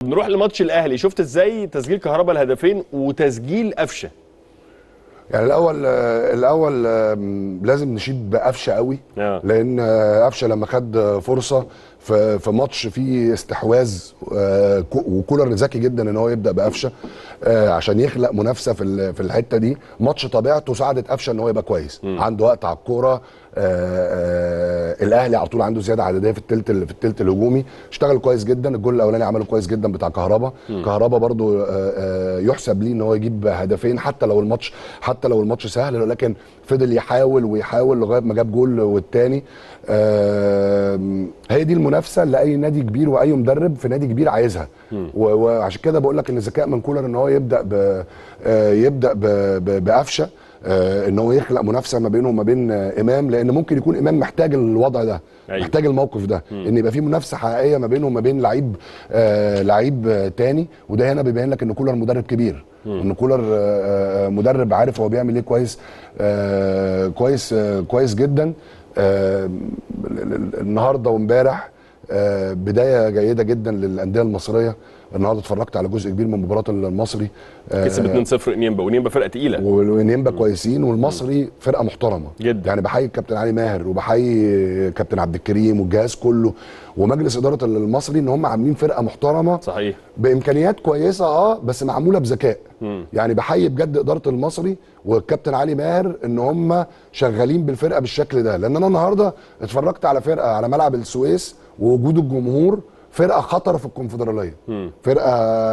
نروح لماتش الاهلي شفت ازاي تسجيل كهربا الهدفين وتسجيل قفشه يعني الاول آه، الاول آه، لازم نشيد بقفشه قوي آه. لان آه، قفشه لما خد آه، فرصه في في ماتش فيه استحواذ آه، كو- وكولر ذكي جدا ان هو يبدا بقفشه آه، عشان يخلق منافسه في ال- في الحته دي ماتش طبيعته ساعدت قفشه ان هو يبقى كويس عنده وقت على الكوره آه، آه، الاهلي على طول عنده زياده عدديه في الثلث في الثلث الهجومي اشتغل كويس جدا الجول الاولاني عمله كويس جدا بتاع كهربا كهربا برضو آه، آه، يحسب ليه ان هو يجيب هدفين حتى لو الماتش حتى لو الماتش سهل ولكن فضل يحاول ويحاول لغايه ما جاب جول والتاني آم، هي دي المنافسه اللي اي نادي كبير واي مدرب في نادي كبير عايزها و- وعشان كده بقول لك ان الذكاء من كولر ان هو يبدا ب آه، يبدا ب- ب- بقفشه آه، ان هو يخلق منافسه ما بينه وما بين آه، امام لان ممكن يكون امام محتاج الوضع ده أيوة. محتاج الموقف ده ان يبقى في منافسه حقيقيه ما بينه وما بين لعيب آه لعيب آه تاني وده هنا بيبين لك ان كولر مدرب كبير ان كولر آه آه، مدرب عارف هو بيعمل ايه كويس آه كويس آه كويس جدا آه ال- ال- النهارده وامبارح آه بدايه جيده جدا للانديه المصريه النهارده اتفرجت على جزء كبير من مباراه المصري آه، كسب 2-0 انيمبا وانيمبا فرقه تقيله ونيمبا كويسين والمصري فرقه محترمه جدا. يعني بحيي الكابتن علي ماهر وبحيي كابتن عبد الكريم والجهاز كله ومجلس اداره المصري ان هم عاملين فرقه محترمه صحيح بامكانيات كويسه اه بس معموله بذكاء يعني بحيي بجد اداره المصري والكابتن علي ماهر ان هم شغالين بالفرقه بالشكل ده لان انا النهارده اتفرجت على فرقه على ملعب السويس ووجود الجمهور فرقه خطر في الكونفدراليه فرقه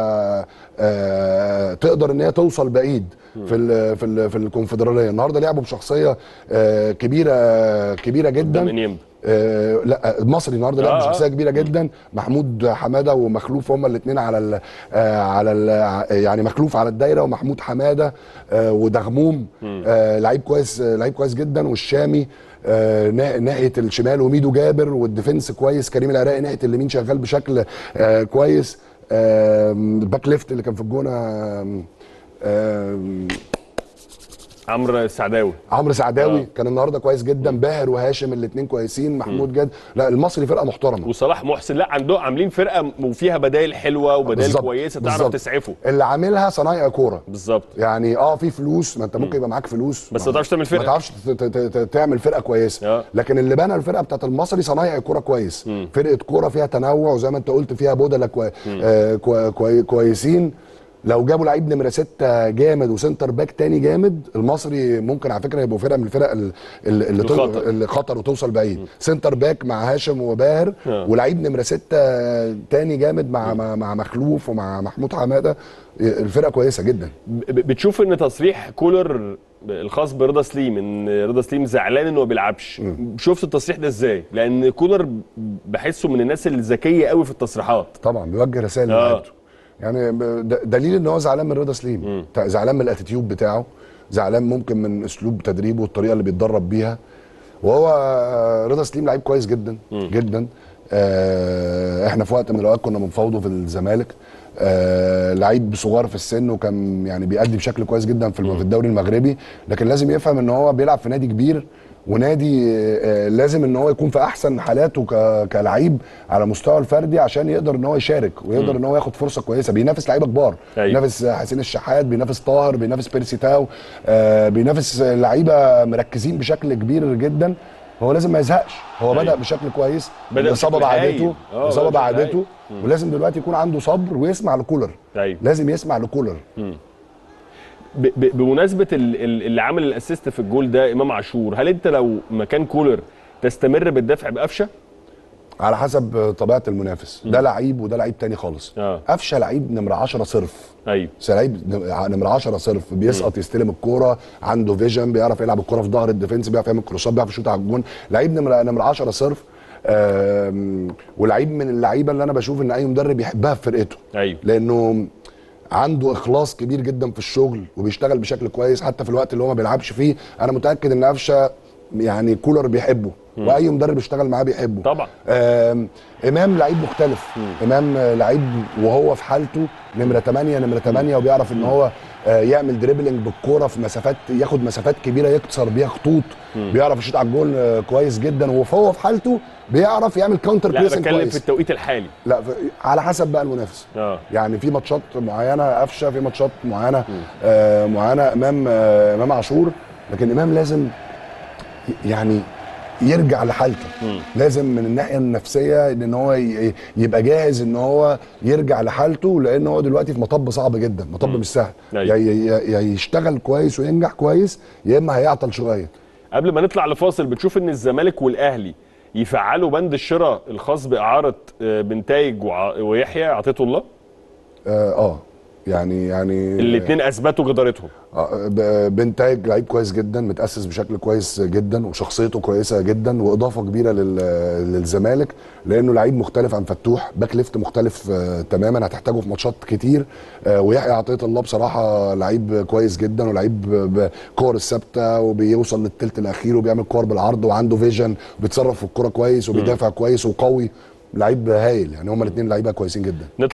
آه تقدر ان هي توصل بعيد في ال في ال في الكونفدراليه النهارده لعبوا بشخصيه آه كبيره كبيره قدام جدا انيمبا آه لا المصري النهارده لعب آه، بشخصيه آه. كبيره جدا محمود حماده ومخلوف هما الاثنين على ال آه على ال يعني مخلوف على الدايره ومحمود حماده آه ودغموم آه لعيب كويس آه لعيب كويس جدا والشامي آه نا- ناحيه الشمال وميدو جابر والديفنس كويس كريم العراقي ناحيه اليمين شغال بشكل آه كويس آه الباك ليفت اللي كان في الجونه آه آه عمرو السعداوي عمرو سعداوي آه. كان النهارده كويس جدا باهر وهاشم الاثنين كويسين محمود جد لا المصري فرقه محترمه وصلاح محسن لا عندهم عاملين فرقه وفيها بدائل حلوه وبدائل بالظبط، كويسه تعرف بالظبط. تسعفه اللي عاملها صنايع كوره بالظبط يعني اه في فلوس ما انت ممكن يبقى معاك فلوس بس ما تعرفش تعمل فرقة. ما تعرفش ت- ت- ت- تعمل فرقه كويسه آه. لكن اللي بنى الفرقه بتاعت المصري صنايع كوره كويس فرقه كوره فيها تنوع وزي ما انت قلت فيها بدله كوي... آه كوي... كوي... كويسين لو جابوا لعيب نمره ستة جامد وسنتر باك تاني جامد المصري ممكن على فكره يبقوا فرقه من الفرق ال- ال- اللي تو- الخطر. اللي خطر وتوصل بعيد سنتر باك مع هاشم وباهر آه. ولعيب نمره ستة تاني جامد مع مع, مع مخلوف ومع محمود حماده الفرقه كويسه جدا ب- بتشوف ان تصريح كولر الخاص برضا سليم ان رضا سليم زعلان انه ما بيلعبش شفت التصريح ده ازاي لان كولر بحسه من الناس الذكيه قوي في التصريحات طبعا بيوجه رسائل آه. للعيبته يعني ب- د- دليل ان هو زعلان من رضا سليم تع- زعلان من الاتيتيود بتاعه زعلان ممكن من اسلوب تدريبه والطريقه اللي بيتدرب بيها وهو آه، رضا سليم لعيب كويس جدا جدا آه احنا في وقت من الاوقات كنا بنفاوضه في الزمالك آه لعيب صغير في السن وكان يعني بيأدي بشكل كويس جدا في الم- في الدوري المغربي لكن لازم يفهم ان هو بيلعب في نادي كبير ونادي آه، لازم ان هو يكون في احسن حالاته ك- كلعيب على مستوى الفردي عشان يقدر ان هو يشارك ويقدر ان هو ياخد فرصه كويسه بينافس لعيبه كبار أيوة. بينافس حسين الشحات بينافس طاهر بينافس بيرسي تاو آه، بينافس لعيبه مركزين بشكل كبير جدا هو لازم ما يزهقش هو أيوة. بدا بشكل كويس بدأ الاصابه بشكل هايل. بعدته آه، الاصابه بدأ بشكل بعدته ولازم دلوقتي يكون عنده صبر ويسمع لكولر ايوه لازم يسمع لكولر ب- ب- بمناسبه ال- ال- اللي عامل الاسيست في الجول ده امام عاشور هل انت لو مكان كولر تستمر بالدفع بقفشه على حسب طبيعه المنافس ده لعيب وده لعيب تاني خالص آه. قفشه لعيب نمره 10 صرف ايوه بس لعيب نمره 10 صرف بيسقط يستلم الكوره عنده فيجن بيعرف يلعب الكوره في ظهر الديفنس بيعرف يعمل كروسات بيعرف يشوط على الجون لعيب نمره نمره 10 صرف آم، ولعيب من اللعيبه اللي انا بشوف ان اي مدرب يحبها في فرقته ايوه لانه عنده اخلاص كبير جدا في الشغل وبيشتغل بشكل كويس حتى في الوقت اللي هو ما بيلعبش فيه انا متاكد ان قفشه يعني كولر بيحبه واي مدرب يشتغل معاه بيحبه طبعا. آم، امام لعيب مختلف امام آه، لعيب وهو في حالته نمره 8 نمره 8 وبيعرف ان هو آه، يعمل دريبلينج بالكوره في مسافات ياخد مسافات كبيره يكسر بيها خطوط بيعرف يشوط على الجول آه، كويس جدا وهو في حالته بيعرف يعمل كاونتر لا بريسنج بتكلم في كويس التوقيت الحالي لا ف- على حسب بقى المنافس اه يعني في ماتشات معينه قفشه في ماتشات معينه آه معينه امام آه امام عاشور لكن امام لازم ي- يعني يرجع لحالته لازم من الناحيه النفسيه ان هو ي- يبقى جاهز ان هو يرجع لحالته لان هو دلوقتي في مطب صعب جدا مطب مش سهل أيوة. يا يا- يا يشتغل كويس وينجح كويس يا اما هيعطل شويه قبل ما نطلع لفاصل بتشوف ان الزمالك والاهلي يفعلوا بند الشراء الخاص باعاره آه، بنتايج وع- ويحيى عطيته الله اه, آه يعني يعني الاثنين اثبتوا جدارتهم آه، ب- بنتايج لعيب كويس جدا متاسس بشكل كويس جدا وشخصيته كويسه جدا واضافه كبيره لل- للزمالك لانه لعيب مختلف عن فتوح باك ليفت مختلف آه، تماما هتحتاجه في ماتشات كتير آه، ويحيى عطيه الله بصراحه لعيب كويس جدا ولعيب بكور الثابته وبيوصل للثلث الاخير وبيعمل كور بالعرض وعنده فيجن وبيتصرف في الكوره كويس وبيدافع كويس وقوي لعيب هايل يعني هما الاثنين لعيبه كويسين جدا